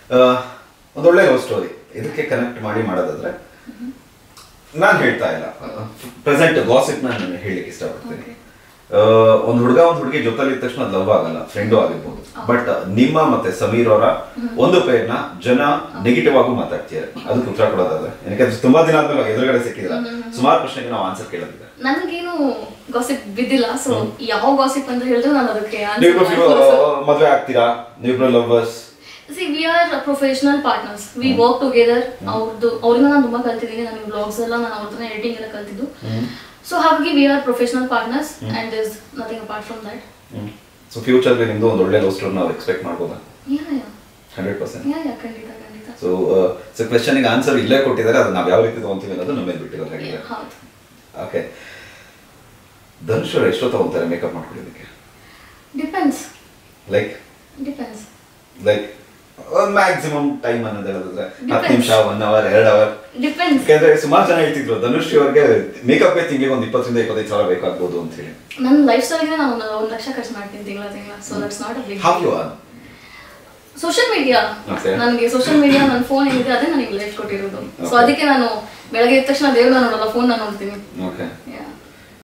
ಒಂದೊಳ್ಳೆ love story ಇದಕ್ಕೆ connect ಮಾಡಿ ಮಾಡೋದಾದ್ರೆ ನಾನು ಹೇಳ್ತಾ ಇಲ್ಲ ಪ್ರೆಸೆಂಟ್ ಗಾಸಿಪ್ ನಾನು ಹೇಳಲಿಕ್ಕೆ ಇಷ್ಟಪಡ್ತೀನಿ Okay. ಆ, ಒಂದ್ ಹುಡುಗ ಒಂದ್ ಹುಡುಗಿ ಜೊತೆಲಿ ಇದ್ದ ತಕ್ಷಣ ಲವ್ ಆಗಲ್ಲ ಫ್ರೆಂಡು ಆಗಿರ್ಬೋದು ಬಟ್ ನಿಮ್ಮ ಮತ್ತೆ ಸಮೀರ್ ಅವರ ಒಂದು ಪೇರ್ನ ಜನ ನೆಗೆಟಿವ್ ಆಗು ಮಾತಾಡ್ತಿದ್ದಾರೆ ಅದಕ್ಕೆ ಉತ್ತರ ಕೊಡೋದಾದ್ರೆ ಯಾಕಂದ್ರೆ ತುಂಬಾ ದಿನ ಆದ್ಮೇಲೆ ಎದುರುಗಡೆ ಸಿಕ್ಕಿದ್ರ ಸುಮಾರು ಪ್ರಶ್ನೆಗೆ ನಾವು ಆನ್ಸರ್ ಕೇಳೋದಿದೆ ನನಗೇನು ಗಾಸಿಪ್ ಬಿದ್ದಿಲ್ಲ ಸೊ ಯಾವ ಗಾಸಿಪ್ ಅಂತ ಹೇಳಿದ್ರೆ ನಾನು ಅದಕ್ಕೆ ನೀವಿಬ್ರು ಮದ್ವೆ ಆಗ್ತೀರಾ ನೀವಿಬ್ರು lovers see we are professional partners we work together ಅವ್ರದ್ದು ಅವ್ರಿಂದ ನಾನು ತುಂಬಾ ಕಲ್ತಿದ್ದೀನಿ ನನ್ನ ಬ್ಲಾಗ್ಸ್ ಎಲ್ಲ ನಾನು ಅವ್ರ ಎಡಿಟಿಂಗ್ ಎಲ್ಲ ಕಲ್ತಿದ್ದು ಸೊ ಹಾಗಾಗಿ we are professional partners and is nothing apart from that so ಫ್ಯೂಚರ್ಲಿ ನಿಮ್ದು ಒಂದು ಒಳ್ಳೆ ಲವ್ ಸ್ಟೋರಿ ನಾವು ಎಕ್ಸ್ಪೆಕ್ಟ್ ಮಾಡ್ಬೋದಾ ಯಾ ಯಾ ಹಂಡ್ರೆಡ್ ಪರ್ಸೆಂಟ್ ಯಾ ಯಾ ಖಂಡಿತ ಖಂಡಿತ ಸೊ ಸೊ ಕ್ವೆಶನ್ಗೆ ಆನ್ಸರ್ ಇಲ್ಲೇ ಕೊಟ್ಟಿದ್ದಾರೆ ಅದು ನಾವು ಯಾವ ರೀತಿ ತಗೊಂತೀವಿ ಅನ್ನೋದು ನಮ್ಮ ಮೇಲೆ ಬಿಟ್ಟಿರೋದು ಹಾಗೆ Yeah, ಹೌದು ಓಕೆ ಧನುಷ್ ಅವ್ರು ಎಷ್ಟೋ ತಗೊಂತಾರೆ ಮೇಕಪ್ ಮಾಡ್ಕೊಳ್ಳೋದಕ್ಕೆ depends like depends like maximum time ಅನ್ನೋದು ಹೇಳಿದ್ರೆ ಹತ್ತು Depends. ನಿಮಿಷ ಒನ್ ಅವರ್ ಎರಡು ಅವರ್ ಡಿಪೆಂಡ್ಸ್ ಯಾಕಂದ್ರೆ ಸುಮಾರು ಜನ ಹೇಳ್ತಿದ್ರು ಧನುಷ್ ಅವ್ರಿಗೆ ಮೇಕಪ್ಗೆ ತಿಂಗಳಿಗೆ ಒಂದು ಇಪ್ಪತ್ತರಿಂದ ಇಪ್ಪತ್ತೈದು ಸಾವಿರ ಬೇಕಾಗ್ಬೋದು ಅಂತ ಹೇಳಿ ನನ್ನ ಲೈಫ್ ಸ್ಟೈಲ್ಗೆ ನಾನು ಒಂದು ಒಂದು ಲಕ್ಷ ಖರ್ಚು ಮಾಡ್ತೀನಿ ತಿಂಗಳ ತಿಂಗಳ so that's not a big how you are social media Okay. ನನಗೆ ಸೋಷಿಯಲ್ ಮೀಡಿಯಾ ನನ್ನ ಫೋನ್ ಏನಿದೆ ಅದೇ ನನಗೆ ಲೈಫ್ ಕೊಟ್ಟಿರೋದು ಸೊ Okay. ಅದಕ್ಕೆ ನಾನು ಬೆಳಗ್ಗೆ ಎದ್ದ ತಕ್ಷಣ ದೇವ್ರನ್ನ ನೋಡಲ್ಲ ಫೋನ್ ನೋಡ್ತೀನಿ ಓಕೆ